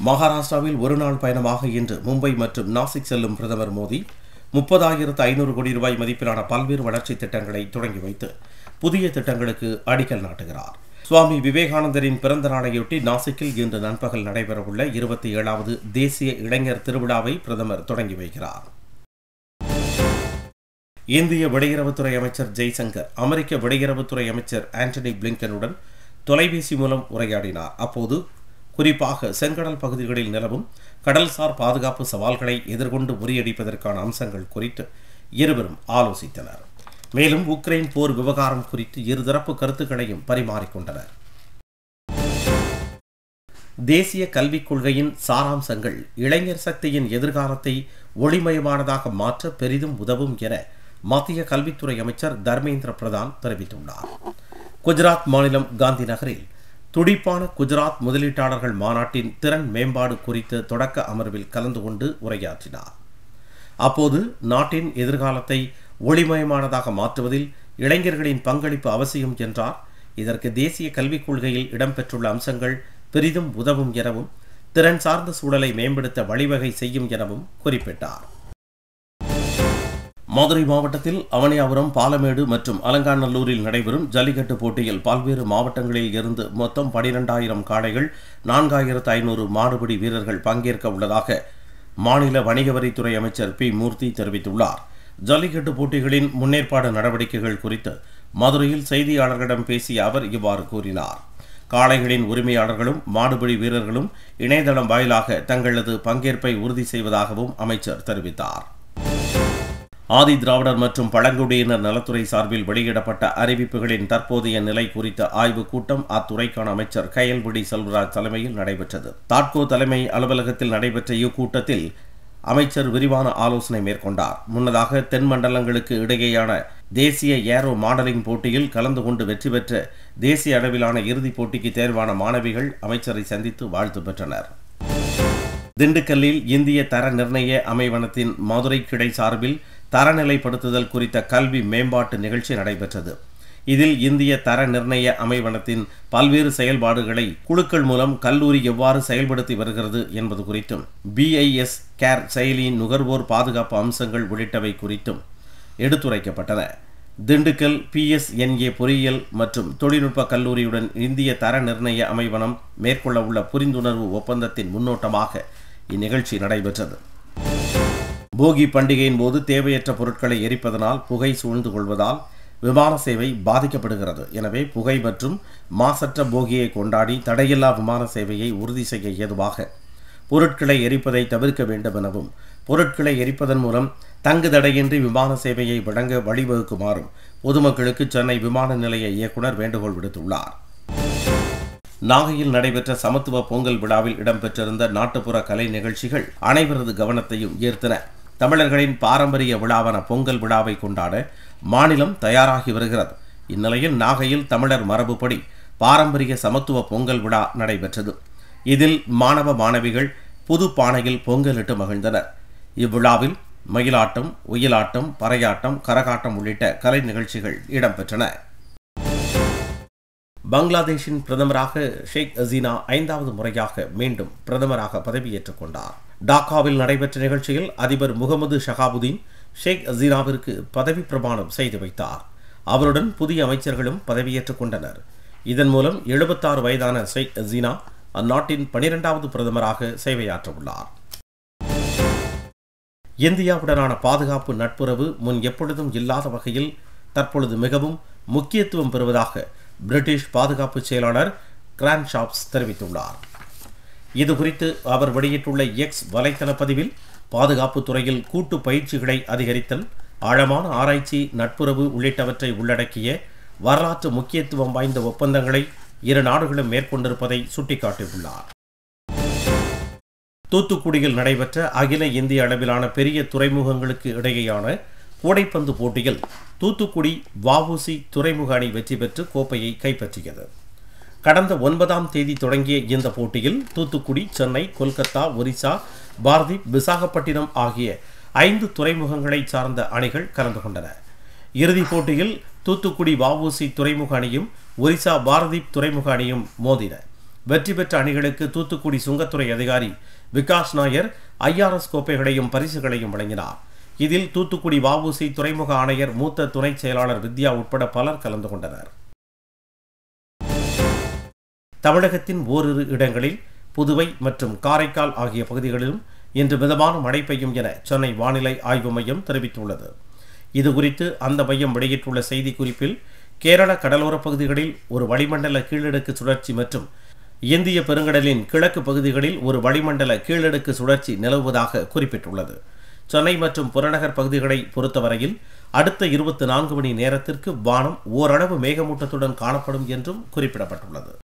மகாராஷ்டிராவில் ஒருநாள் பயணமாக இன்று மும்பை மற்றும் நாசிக் செல்லும் பிரதமர் மோடி முப்பதாயிரத்து ஐநூறு கோடி ரூபாய் மதிப்பிலான பல்வேறு வளர்ச்சித் திட்டங்களை தொடங்கி வைத்து புதிய திட்டங்களுக்கு அடிக்கல் நாட்டுகிறார் சுவாமி விவேகானந்தரின் பிறந்த நாளையொட்டி நாசிக்கில் இன்று நண்பகல் நடைபெறவுள்ள இருபத்தி ஏழாவது தேசிய இளைஞர் திருவிழாவை பிரதமர் தொடங்கி வைக்கிறார் இந்திய வெளியுறவுத்துறை அமைச்சர் ஜெய்சங்கர் அமெரிக்க வெளியுறவுத்துறை அமைச்சர் ஆண்டனி பிளிங்கனுடன் தொலைபேசி மூலம் உரையாடினார் அப்போது குறிப்பாக செங்கடல் பகுதிகளில் நிலவும் கடல்சார் பாதுகாப்பு சவால்களை எதிர்கொண்டு முறியடிப்பதற்கான அம்சங்கள் குறித்து இருவரும் ஆலோசித்தனர் மேலும் உக்ரைன் போர் விவகாரம் குறித்து இருதரப்பு கருத்துக்களையும் பரிமாறிக்கொண்டனர் தேசிய கல்விக் கொள்கையின் சாராம்சங்கள் இளைஞர் சக்தியின் எதிர்காலத்தை ஒளிமயமானதாக மாற்ற பெரிதும் உதவும் என மத்திய கல்வித்துறை அமைச்சர் தர்மேந்திர பிரதான் தெரிவித்துள்ளார் குஜராத் மாநிலம் காந்தி நகரில் துடிப்பான குஜராத் முதலீட்டாளர்கள் மாநாட்டின் திறன் மேம்பாடு குறித்த தொடக்க அமர்வில் கலந்து கொண்டு உரையாற்றினார் அப்போது நாட்டின் எதிர்காலத்தை ஒளிமயமானதாக மாற்றுவதில் இளைஞர்களின் பங்களிப்பு அவசியம் என்றார் இதற்கு தேசிய கல்விக் கொள்கையில் இடம்பெற்றுள்ள அம்சங்கள் பெரிதும் உதவும் எனவும் திறன் சார்ந்த சூழலை மேம்படுத்த வழிவகை செய்யும் எனவும் குறிப்பிட்டார் மதுரை மாவட்டத்தில் அவனியாபுரம் பாலமேடு மற்றும் அலங்காநல்லூரில் நடைபெறும் ஜல்லிக்கட்டு போட்டியில் பல்வேறு மாவட்டங்களில் இருந்து மொத்தம் பனிரெண்டாயிரம் காளைகள் நான்காயிரத்து ஐநூறு மாடுபிடி வீரர்கள் பங்கேற்க உள்ளதாக மாநில வணிக வரித்துறை அமைச்சர் பி மூர்த்தி தெரிவித்துள்ளார் ஜல்லிக்கட்டு போட்டிகளின் முன்னேற்பாடு நடவடிக்கைகள் குறித்து மதுரையில் செய்தியாளர்களிடம் பேசிய அவர் இவ்வாறு கூறினார் காளைகளின் உரிமையாளர்களும் மாடுபிடி வீரர்களும் இணையதளம் வாயிலாக தங்களது பங்கேற்பை உறுதி செய்வதாகவும் அமைச்சர் தெரிவித்தார் ஆதி திராவிடர் மற்றும் பழங்குடியினர் நலத்துறை சார்பில் வெளியிடப்பட்ட அறிவிப்புகளின் தற்போதைய நிலை குறித்த ஆய்வுக் கூட்டம் அத்துறைக்கான அமைச்சர் கயல்விடி செல்வராஜ் தலைமையில் நடைபெற்றது தாட்கோ தலைமை அலுவலகத்தில் நடைபெற்ற இக்கூட்டத்தில் அமைச்சர் விரிவான ஆலோசனை மேற்கொண்டார் முன்னதாக தென் மண்டலங்களுக்கு இடையேயான தேசிய ஏரோ மாடலிங் போட்டியில் கலந்து கொண்டு வெற்றி பெற்ற தேசிய அளவிலான இறுதிப் போட்டிக்கு தேர்வான மாணவிகள் அமைச்சரை சந்தித்து வாழ்த்து பெற்றனர் திண்டுக்கல்லில் இந்திய தர நிர்ணய அமைவனத்தின் மதுரை கிளை சார்பில் தரநிலைப்படுத்துதல் குறித்த கல்வி மேம்பாட்டு நிகழ்ச்சி நடைபெற்றது இதில் இந்திய தர நிர்ணய அமைவனத்தின் பல்வேறு செயல்பாடுகளை குழுக்கள் மூலம் கல்லூரி எவ்வாறு செயல்படுத்தி வருகிறது என்பது குறித்தும் பிஐஎஸ் கேர் செயலியின் நுகர்வோர் பாதுகாப்பு அம்சங்கள் உள்ளிட்டவை குறித்தும் எடுத்துரைக்கப்பட்டன திண்டுக்கல் பிஎஸ்என்ஏ பொறியியல் மற்றும் தொழில்நுட்ப கல்லூரியுடன் இந்திய தர நிர்ணய அமைவனம் மேற்கொள்ள உள்ள புரிந்துணர்வு ஒப்பந்தத்தின் முன்னோட்டமாக இந்நிகழ்ச்சி நடைபெற்றது போகி பண்டிகையின் போது தேவையற்ற பொருட்களை எரிப்பதனால் புகை சூழ்ந்து கொள்வதால் விமான சேவை பாதிக்கப்படுகிறது எனவே புகை மற்றும் மாசற்ற போகியை கொண்டாடி தடையில்லா விமான சேவையை உறுதி செய்ய ஏதுவாக பொருட்களை எரிப்பதை தவிர்க்க வேண்டும் எனவும் பொருட்களை எரிப்பதன் மூலம் தங்கு தடையின்றி விமான சேவையை வழங்க வழிவகுக்குமாறும் பொதுமக்களுக்கு சென்னை விமான நிலைய இயக்குனர் வேண்டுகோள் விடுத்துள்ளார் நாகையில் நடைபெற்ற சமத்துவ பொங்கல் விழாவில் இடம்பெற்றிருந்த நாட்டுப்புற கலை நிகழ்ச்சிகள் அனைவரது கவனத்தையும் ஈர்த்தன தமிழர்களின் பாரம்பரிய விழாவான பொங்கல் விழாவை கொண்டாட மாநிலம் தயாராகி வருகிறது இந்நிலையில் நாகையில் தமிழர் மரபுப்படி பாரம்பரிய சமத்துவ பொங்கல் விழா நடைபெற்றது இதில் மாணவ மாணவிகள் புது பானையில் பொங்கலிட்டு மகிழ்ந்தனர் இவ்விழாவில் மயிலாட்டம் ஒயிலாட்டம் பறையாட்டம் கரகாட்டம் உள்ளிட்ட கலை நிகழ்ச்சிகள் இடம்பெற்றன பங்களாதேஷின் பிரதமராக ஷேக் ஹசீனா ஐந்தாவது முறையாக மீண்டும் பிரதமராக பதவியேற்றுக் கொண்டார் டாக்காவில் நடைபெற்ற நிகழ்ச்சியில் அதிபர் முகமது ஷகாபுதீன் ஷேக் ஹசீனாவிற்கு பதவி பிரமாணம் செய்து வைத்தார் அவருடன் புதிய அமைச்சர்களும் பதவியேற்றுக் கொண்டனர் இதன் மூலம் எழுபத்தாறு வயதான ஷேக் ஹசீனா அந்நாட்டின் பனிரெண்டாவது பிரதமராக சேவையாற்ற உள்ளார் இந்தியாவுடனான பாதுகாப்பு நட்புறவு முன் எப்பொழுதும் இல்லாத வகையில் தற்பொழுது மிகவும் முக்கியத்துவம் பெறுவதாக பிரிட்டிஷ் பாதுகாப்பு செயலாளர் கிராண்ட் ஷாப்ஸ் தெரிவித்துள்ளார் இது குறித்து அவர் வெளியிட்டுள்ள எக்ஸ் வலைத்தள பதிவில் பாதுகாப்பு துறையில் கூட்டு பயிற்சிகளை அதிகரித்தல் ஆழமான ஆராய்ச்சி நட்புறவு உள்ளிட்டவற்றை உள்ளடக்கிய வரலாற்று முக்கியத்துவம் வாய்ந்த ஒப்பந்தங்களை இரு நாடுகளும் மேற்கொண்டிருப்பதை சுட்டிக்காட்டியுள்ளார் தூத்துக்குடியில் நடைபெற்ற அகில இந்திய அளவிலான பெரிய துறைமுகங்களுக்கு இடையேயான கூடைப்பந்து போட்டியில் தூத்துக்குடி வஉசி துறைமுக அணி வெற்றி பெற்று கோப்பையை கைப்பற்றியது கடந்த ஒன்பதாம் தேதி தொடங்கிய இந்த போட்டியில் தூத்துக்குடி சென்னை கொல்கத்தா ஒரிசா பாரதீப் விசாகப்பட்டினம் ஆகிய ஐந்து துறைமுகங்களை சார்ந்த அணிகள் கலந்து கொண்டன இறுதிப் போட்டியில் தூத்துக்குடி வஉசி துறைமுக அணியும் ஒரிசா பாரதீப் துறைமுக அணியும் மோதின வெற்றி பெற்ற அணிகளுக்கு தூத்துக்குடி சுங்கத்துறை அதிகாரி விகாஸ் நாயர் ஐஆர்எஸ் கோப்பைகளையும் பரிசுகளையும் வழங்கினார் இதில் தூத்துக்குடி வஉசி துறைமுக ஆணையர் மூத்த துணை செயலாளர் வித்யா உட்பட பலர் கலந்து கொண்டனர் தமிழகத்தின் ஓரிரு இடங்களில் புதுவை மற்றும் காரைக்கால் ஆகிய பகுதிகளிலும் இன்று மிதமான மழை பெய்யும் என சென்னை வானிலை ஆய்வு மையம் தெரிவித்துள்ளது இதுகுறித்து அந்த மையம் வெளியிட்டுள்ள செய்திக்குறிப்பில் கேரள கடலோரப் பகுதிகளில் ஒரு வளிமண்டல கீழடுக்கு சுழற்சி மற்றும் இந்திய பெருங்கடலின் கிழக்கு பகுதிகளில் ஒரு வளிமண்டல கீழடுக்கு சுழற்சி நிலவுவதாக குறிப்பிட்டுள்ளது சென்னை மற்றும் புறநகர் பகுதிகளை பொறுத்தவரையில் அடுத்த இருபத்தி நான்கு மணி நேரத்திற்கு வானம் ஓரளவு மேகமூட்டத்துடன் காணப்படும் என்றும் குறிப்பிடப்பட்டுள்ளது